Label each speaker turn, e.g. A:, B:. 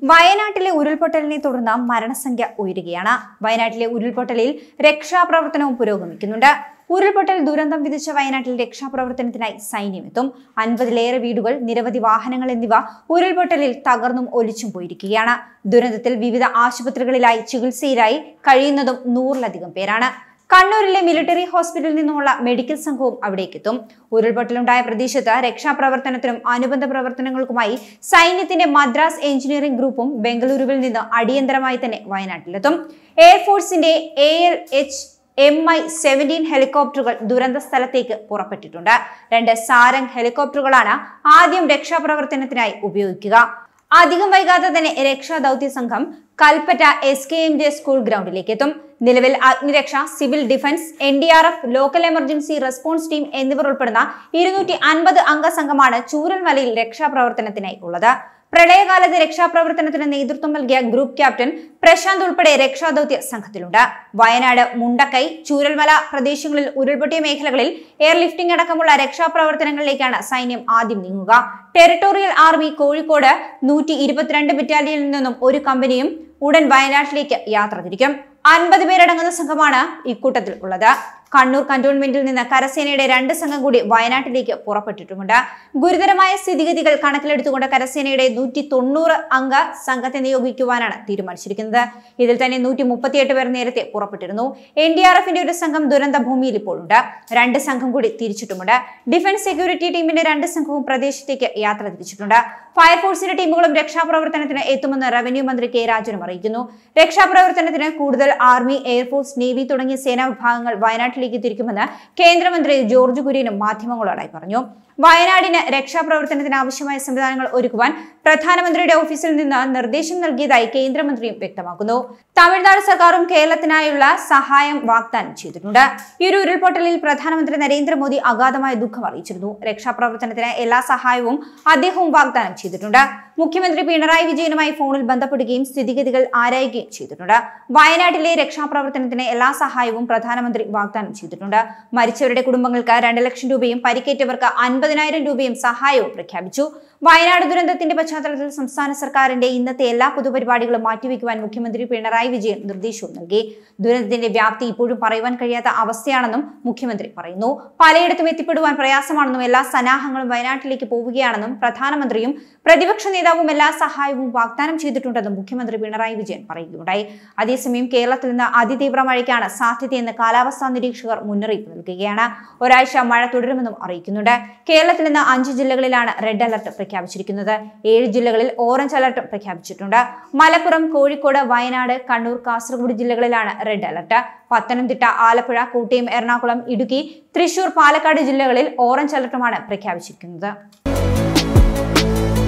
A: വയനാട്ടിലെ ഉരുൾപൊട്ടലിനെ തുടർന്ന് മരണസംഖ്യ ഉയരുകയാണ് വയനാട്ടിലെ ഉരുൾപൊട്ടലിൽ രക്ഷാപ്രവർത്തനവും പുരോഗമിക്കുന്നുണ്ട് ഉരുൾപൊട്ടൽ ദുരന്തം വിധിച്ച വയനാട്ടിൽ രക്ഷാപ്രവർത്തനത്തിനായി സൈന്യം എത്തും അൻപതിലേറെ വീടുകൾ നിരവധി വാഹനങ്ങൾ എന്നിവ ഉരുൾപൊട്ടലിൽ തകർന്നും ഒലിച്ചും പോയിരിക്കുകയാണ് ദുരന്തത്തിൽ വിവിധ ആശുപത്രികളിലായി ചികിത്സയിലായി കഴിയുന്നതും നൂറിലധികം പേരാണ് കണ്ണൂരിലെ മിലിറ്ററി ഹോസ്പിറ്റലിൽ നിന്നുമുള്ള മെഡിക്കൽ സംഘവും അവിടേക്കെത്തും ഉരുൾപൊട്ടലുണ്ടായ പ്രദേശത്ത് രക്ഷാപ്രവർത്തനത്തിനും അനുബന്ധ പ്രവർത്തനങ്ങൾക്കുമായി സൈന്യത്തിന്റെ മദ്രാസ് എഞ്ചിനീയറിംഗ് ഗ്രൂപ്പും ബംഗളൂരുവിൽ നിന്ന് അടിയന്തരമായി തന്നെ വയനാട്ടിലെത്തും എയർഫോഴ്സിന്റെ A L H M I seventeen ഹെലികോപ്റ്ററുകൾ ദുരന്ത സ്ഥലത്തേക്ക് പുറപ്പെട്ടിട്ടുണ്ട് രണ്ട് സാരംഗ് ഹെലികോപ്റ്ററുകളാണ് ആദ്യം രക്ഷാപ്രവർത്തനത്തിനായി ഉപയോഗിക്കുക അധികം വൈകാതെ തന്നെ രക്ഷാദൌത്യ സംഘം Kalpetta S K M J school ഗ്രൗണ്ടിലേക്ക് എത്തും നിലവിൽ അഗ്നിരക്ഷ civil defence N D R F local emergency response team എന്നിവർ ഉൾപ്പെടുന്ന ഇരുന്നൂറ്റി അൻപത് അംഗ സംഘമാണ് ചൂരൽമലയിൽ രക്ഷാപ്രവർത്തനത്തിനായി ഉള്ളത് പ്രളയകാലത്ത് രക്ഷാപ്രവർത്തനത്തിന് നേതൃത്വം നൽകിയ ഗ്രൂപ്പ് ക്യാപ്റ്റൻ പ്രശാന്ത് ഉൾപ്പെടെ രക്ഷാദൌത്യ സംഘത്തിലുണ്ട് വയനാട് മുണ്ടക്കൈ ചൂരൽമല പ്രദേശങ്ങളിൽ ഉരുൾപൊട്ടിയ മേഖലകളിൽ എയർലിഫ്റ്റിംഗ് അടക്കമുള്ള രക്ഷാപ്രവർത്തനങ്ങളിലേക്കാണ് സൈന്യം ആദ്യം നീങ്ങുക ടെറിട്ടോറിയൽ ആർമി കോഴിക്കോട് നൂറ്റി ഇരുപത്തിരണ്ട് ബറ്റാലിയനിൽ നിന്നും ഒരു കമ്പനിയും ഉടൻ വയനാട്ടിലേക്ക് യാത്ര തിരിക്കും അൻപത് പേരടങ്ങുന്ന സംഘമാണ് ഇക്കൂട്ടത്തിൽ ഉള്ളത് കണ്ണൂർ കന്റോൺമെന്റിൽ നിന്ന് കരസേനയുടെ രണ്ട് സംഘം കൂടി വയനാട്ടിലേക്ക് പുറപ്പെട്ടിട്ടുമുണ്ട് ഗുരുതരമായ സ്ഥിതിഗതികൾ കണക്കിലെടുത്തുകൊണ്ട് കരസേനയുടെ നൂറ്റി തൊണ്ണൂറ് അംഗ സംഘത്തെ നിയോഗിക്കുവാനാണ് തീരുമാനിച്ചിരിക്കുന്നത് ഇതിൽ തന്നെ നൂറ്റി മുപ്പത്തിയെട്ട് പേർ നേരത്തെ പുറപ്പെട്ടിരുന്നു എൻ ഡി ആർ എഫിന്റെ ഒരു സംഘം ദുരന്ത ഭൂമിയിൽ ഇപ്പോഴുണ്ട് രണ്ട് സംഘം കൂടി തിരിച്ചിട്ടുമുണ്ട് ഡിഫൻസ് സെക്യൂരിറ്റി ടീമിന്റെ രണ്ട് സംഘവും പ്രദേശത്തേക്ക് യാത്ര തിരിച്ചിട്ടുണ്ട് ഫയർഫോഴ്സിന്റെ ടീമുകളും രക്ഷാപ്രവർത്തനത്തിന് എത്തുമെന്ന് റവന്യൂ മന്ത്രി കെ രാജനും അറിയിക്കുന്നു രക്ഷാപ്രവർത്തനത്തിന് കൂടുതൽ ആർമി എയർഫോഴ്സ് നേവി തുടങ്ങിയ സേനാ വിഭാഗങ്ങൾ വയനാട്ടിലേക്ക് തിരിക്കുമെന്ന് കേന്ദ്രമന്ത്രി ജോർജ് കുര്യനും മാധ്യമങ്ങളോടായി പറഞ്ഞു വയനാടിന് രക്ഷാപ്രവർത്തനത്തിന് ആവശ്യമായ സംവിധാനങ്ങൾ ഒരുക്കുവാൻ പ്രധാനമന്ത്രിയുടെ ഓഫീസിൽ നിന്ന് നിർദ്ദേശം നൽകിയതായി കേന്ദ്രമന്ത്രിയും വ്യക്തമാക്കുന്നു തമിഴ്നാട് സർക്കാരും കേരളത്തിനായുള്ള സഹായം വാഗ്ദാനം ചെയ്തിട്ടുണ്ട് ഈ ഒരു ഉരുൾപൊട്ടലിൽ പ്രധാനമന്ത്രി നരേന്ദ്രമോദി അഗാധമായ ദുഃഖം അറിയിച്ചിരുന്നു രക്ഷാപ്രവർത്തനത്തിന് എല്ലാ സഹായവും അദ്ദേഹവും വാഗ്ദാനം ചെയ്തിട്ടുണ്ട് മുഖ്യമന്ത്രി പിണറായി വിജയനുമായി ഫോണിൽ ബന്ധപ്പെടുകയും സ്ഥിതിഗതികൾ ആരായുകയും ചെയ്തിട്ടുണ്ട് വയനാട്ടിലെ രക്ഷാപ്രവർത്തനത്തിന് എല്ലാ സഹായവും പ്രധാനമന്ത്രി വാഗ്ദാനം ചെയ്തിട്ടുണ്ട് മരിച്ചവരുടെ കുടുംബങ്ങൾക്ക് രണ്ട് ലക്ഷം രൂപയും പരിക്കേറ്റവർക്ക് അൻപതിനായിരം രൂപയും സഹായവും പ്രഖ്യാപിച്ചു വയനാട് ദുരന്തത്തിന്റെ പശ്ചാത്തലത്തിൽ സംസ്ഥാന സർക്കാരിന്റെ ഇന്നത്തെ എല്ലാ പൊതുപരിപാടികളും മാറ്റിവെക്കുവാൻ മുഖ്യമന്ത്രി പിണറായി വിജയൻ നിർദ്ദേശവും നൽകി ദുരന്തത്തിന്റെ വ്യാപ്തി ഇപ്പോഴും പറയുവാൻ കഴിയാത്ത അവസ്ഥയാണെന്നും മുഖ്യമന്ത്രി പറയുന്നു പലയിടത്തും എത്തിപ്പെടുവാൻ പ്രയാസമാണെന്നും എല്ലാ സന്നാഹങ്ങളും വയനാട്ടിലേക്ക് പോവുകയാണെന്നും പ്രധാനമന്ത്രിയും പ്രതിപക്ഷ നേതാവും എല്ലാ സഹായവും വാഗ്ദാനം ചെയ്തിട്ടുണ്ടെന്നും മുഖ്യമന്ത്രി പിണറായി വിജയൻ പറയുകയുണ്ടായി അതേസമയം കേരളത്തിൽ നിന്ന് അതിതീവ്ര മഴയ്ക്കാണ് സാധ്യതയെന്ന് കാലാവസ്ഥാ നിരീക്ഷകർ മുന്നറിയിപ്പ് നൽകുകയാണ് ഒരാഴ്ച മഴ തുടരുമെന്നും അറിയിക്കുന്നുണ്ട് കേരളത്തിൽ നിന്ന് അഞ്ച് ജില്ലകളിലാണ് റെഡ് അലർട്ട് പ്രഖ്യാപിച്ചിരിക്കുന്നത് ഏഴ് ജില്ലകളിൽ ഓറഞ്ച് അലർട്ടും പ്രഖ്യാപിച്ചിട്ടുണ്ട് മലപ്പുറം കോഴിക്കോട് വയനാട് കണ്ണൂർ കാസർഗോഡ് ജില്ലകളിലാണ് റെഡ് അലർട്ട് പത്തനംതിട്ട ആലപ്പുഴ കോട്ടയം എറണാകുളം ഇടുക്കി തൃശൂർ പാലക്കാട് ജില്ലകളിൽ ഓറഞ്ച് അലർട്ടുമാണ് പ്രഖ്യാപിച്ചിരിക്കുന്നത്